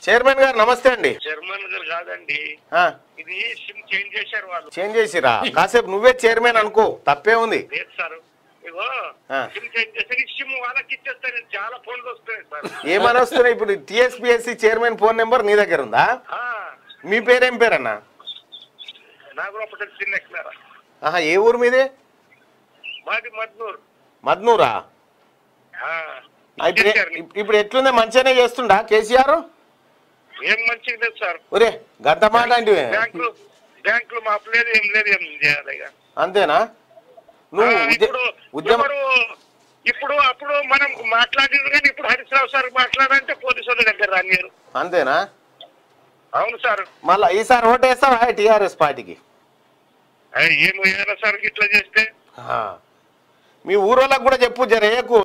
Chairman గారు నమస్తే అండి చైర్మన్ గారు కాదండి ఆ, ఇది సిమ్ చేంజ్ చేశారు వాళ్ళు చేంజ్ చేసిరా కాసేపు నువ్వే చైర్మన్ అనుకో తప్పే ఉంది లేదు సార్ ఇగో ఆ. సిమ్ చేంజ్ చేసి సిమ్ వాళ్ళకి ఇచ్చేస్తాను చాలా ఫోన్లు వస్తున్నాయి సార్ ఏమని వస్తున్నాయి ఇప్పుడు టిఎస్పిఎస్సి చైర్మన్ ఫోన్ నెంబర్ నీ దగ్గర ఉందా ఆ, మీ పేరేం పేరన్నా నాకు ఒకటి చిన్న ఎక్కినారా ఆహా ఏ ఊరు మీది మాది మద్నూర్ మద్నూరా ఆ, ఆ, ఇప్పుడు ఏ- ఇచ్చేశారు. ఇప్పుడు ఎట్లుందే మంచిగానే చేస్తుండా కేసీఆర్ ఏం మంచిగా లేదు సార్ ఒరే గంట మాట అంటే బ్యాంకులు బ్యాంకులు మాపు లేదు ఏం లేదు ఏం చేయాలి ఇక అంతేనా ఆ, నువ్వు ఉద్య- ఇప్పుడు ఉద్యమ ఎవరు ఇప్పుడు అప్పుడు మనం మాట్లాడింది కానీ ఇప్పుడు హరీశ్రావు సార్ మాట్లాడంటే పోలీసుల దగ్గర రానియరు అంతేనా అవును సార్ మళ్ళా ఈసారి ఓటేస్తావా టీఆర్ఎస్ పార్టీకి ఏమో సార్ ఇట్లా చేస్తే ఆ. మీ ఊరోళ్ళకి కూడా చెప్పు జర ఏకు